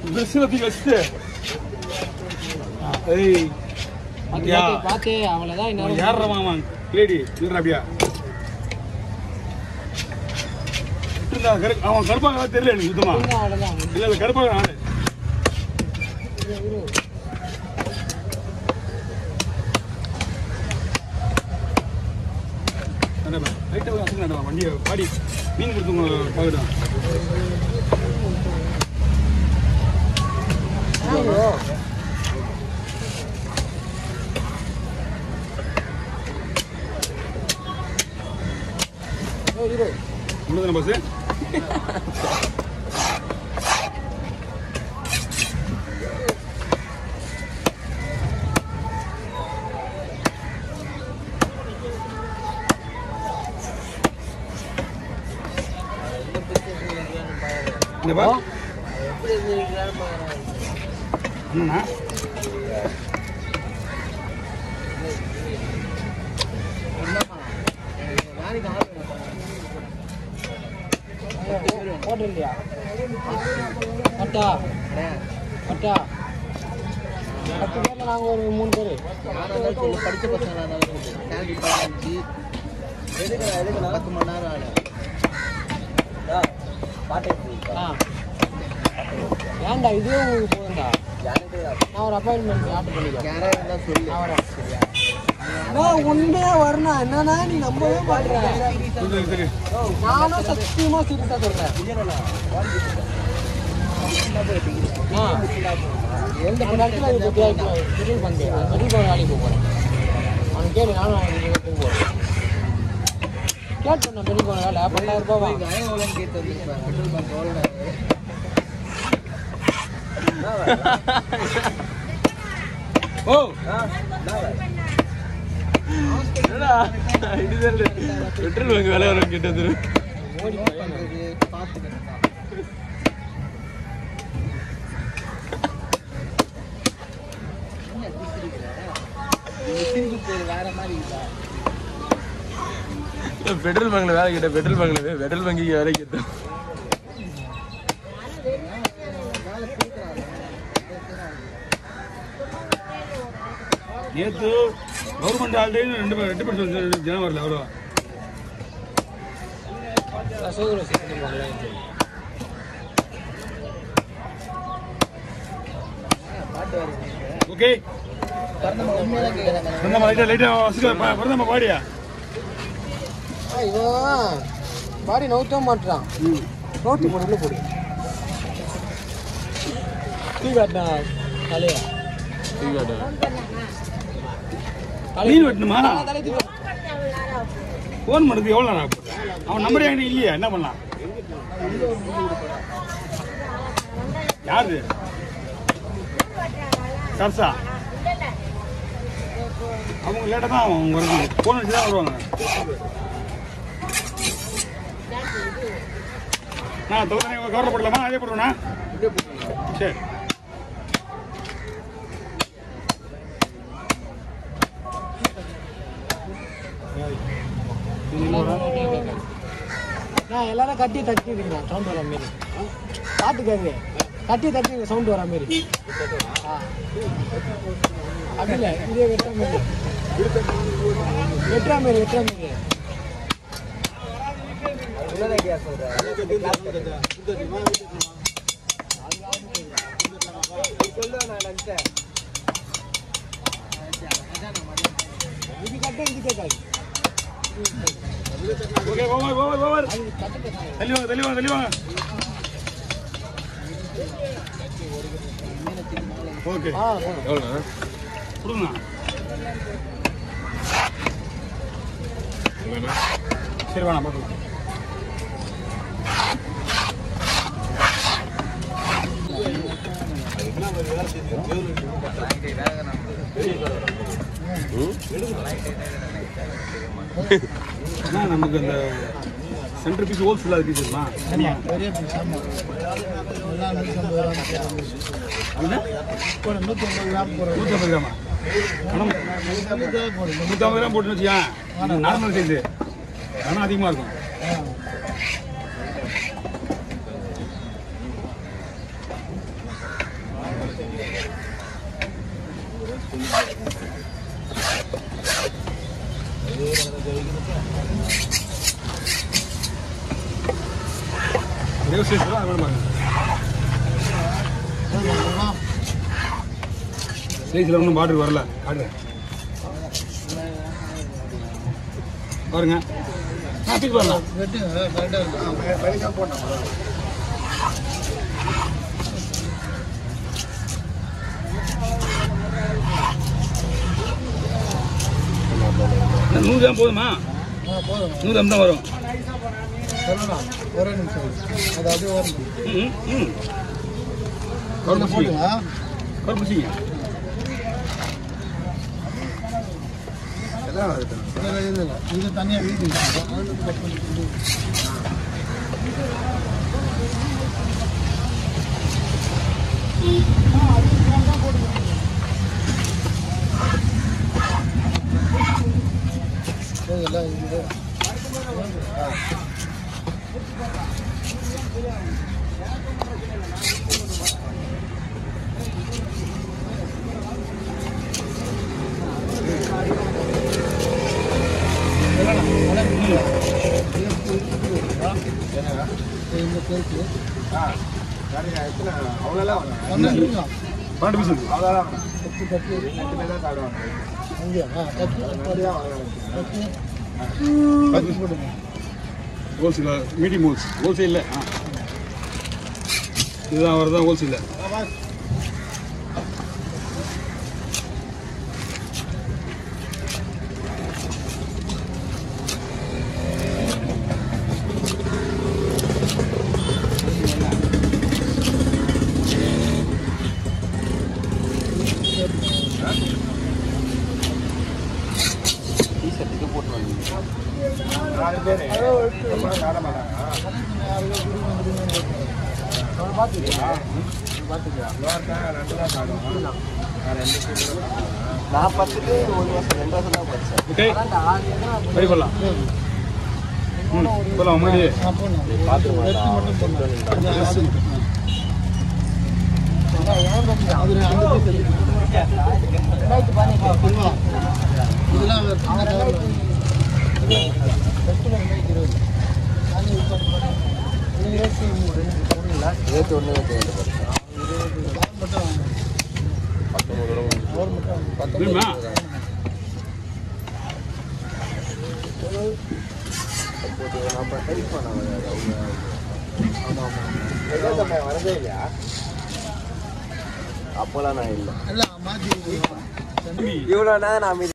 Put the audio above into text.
ட்ரெஸ்ஸில் தூக்கி வச்சுட்டு ஏய் யா பார்த்து அவ்வளோதான் இன்னும் யார மாமா லேடி இல்லைடா அப்படியா விட்டுருந்தா, கரு- அவன் கருப்பாங்க தெரியல எனக்கு சுத்தமா அவ்வளோதான் இல்ல இல்ல கருப்பாக ஆளு லைட்டாக வச்சுக்கணும் வண்டியை பாடி மீன் கொடுத்து பார்க்கட்டும் உள்ளதான பஸ் இந்த பா என்னண்ணா போட்டுருந்தியா அட்டா அட்டா பத்து பேர்ல நாங்க ஒரு மூணு பேர் படிச்ச பசங்க பத்து மணி நேரம் ஆடு ஆ ஏன்டா இதுவே உங்களுக்கு போதும்டா நான் ஒரு அப்பாயின்மெண்ட் ஆர்டர் பண்ணிக்கிறேன் யாரா இருந்தா சொல்லு நான் வரேன் நான் உண்மையா வரணும் என்னன்னா நீ நம்பவே மாட்டேற சரி சரி நானும் சத்தியமா சீரியஸா சொல்றேன் ஆ. எந்த நேரத்தில் இது பெட்ரோல் பங்கு பெட்ரோல் பங்கு வேலைக்கு போக போகிறேன் அவனுக்கு கேளு நானும் அவனுக்கு போக போகிறேன் கேட்டு நான் பெட்ரோல் பங்கு வேலை பத்தாயிரம் ரூபாய் வாங்க எவ்வளோன்னு கேட்டு வந்துருப்பேன் பெட்ரோல் பங்க் எவ்வளோ ஓ பெட்ரோல் பங்க் விலை வரும் கிட்ட வந்துரு பண்ணுறது பார்த்துக்கணும் சிரிப்பு பேர் வேற மாதிரி இருக்கா பெட்ரோல் பங்க்ல வேலை கிட்ட பெட்ரோல் பங்க்ல பெட்ரோல் பங்கு வேலை கிட்ட வேலை கொடுக்குறாங்க நேற்று கவர்மெண்ட் ஆல்ரெடி ரெண்டு பேர் ரெண்டு பேர் சொல்லி ஜனம் வரல அவ்வளோ சோதனை செஞ்சுருவாங்களே பாட்டு வருது ஓகே பிறந்த உண்மையாக கேட்குறாங்க பிரதம லைட்டாக லைட்டாக வசுக்க பிரதம பாடியா இவன் பாடி நவுத்த மாட்டான் நோட்டி போடு உள்ள போடு டீ காட்டினா தலையா மீன் வெட்டணுமா தலை தூக்கி ஃபோன் பண்ணுறது எவ்வளோ நேரம் ஆகும்? அவன் நம்பர் என்கிட்ட இல்லையா என்ன பண்ணலாம் யாரு சர்சா அவங்க லேட்டாக தான் அவங்க வருவாங்க ஃபோன் வச்சு தான் வருவாங்க நான் தொகுதி கவரில் போடலாமா அதே போடுவேண்ணா சரி நான் எல்லாரும் கட்டி தட்டி இருக்கேன் சவுண்ட் வர மாரி பாட்டு கேட்கு கட்டி தட்டி சவுண்ட் வர மாரி ஆ. அப்படி இல்லை இதே வெட்டுற மாரி வெட்டுற மாரி வெட்டுற மாரி என்ன ஐடியா சொல்கிறேன் சொல்லுவேன் நான் நினச்சேன் இது கட்ட இது கேட்காது ஓகே ஓவர் ஓவர் ஓவர் அது கட்ட தள்ளி வாங்க தள்ளி வாங்க தள்ளி வாங்க ஓகே ஆ போதும். எவ்வளோண்ணா கொடுங்கண்ணா சரி வேணாம் பார்க்கலாம் அண்ணா, நமக்கு இந்த சென்டர் பீஸ் ஹோல் ஃபுல்லாக இருக்குதுமா தனியா பெரிய பீஸ் ஆமாம் எல்லாம் நூற்றம்பது கிராம் கேட்டாங்க. அதுனா ஒரு நூற்றம்பது கிராம் போடுறது நூற்றம்பது கிராமா கணம் நூற்றம்பது கிராம் போட்டுன்னு வச்சுக்கேன் நார்மல் சைஸு கணம் அதிகமாக இருக்கும் ஒரே சைஸ் தான் அது பாருங்க சைஸில் ஒன்றும் பார்டர் வரல காட்டுறேன் பாருங்க ஆ பிக் வரலாம் இந்த நூறு கிராம் போதுமா நூறு கிராம் தான் வரும் சொல்லலாம் ஒரே நிமிஷம் அது அப்படியே வரணும் ம் ம் கவர் பிடிச்சிங்க கவர் பிடிச்சிங்க இது தனியாக வீட்டு இதெல்லாம் இது இந்த பேருக்கு பன்னெண்டு பீஸ் இருக்கு கத்தி கத்தி அங்கேயா ஆ கத்தி கத்தி கத்தி போடுங்க ஹோல்சேல் மீடியம் ஹோல்ஸ் ஹோல்சேலில் ஆ இதுதான் வரதான் ஹோல்சேலில் நான் பத்துக்கு ஒரு வருஷம் ரெண்டு வருஷம் தான் படித்தேன் ஓகே சரி பண்ணலாம் ம் போகலாம் முன்னாடி இருபத்தி ஒன்று வேணுமா நம்ம டைப் பண்ண அவங்க ஆமாம் ஆமாம் வரதே இல்லையா அப்போலாம் நான் இல்லை தம்பி இவ்வளோ நேரம் நான்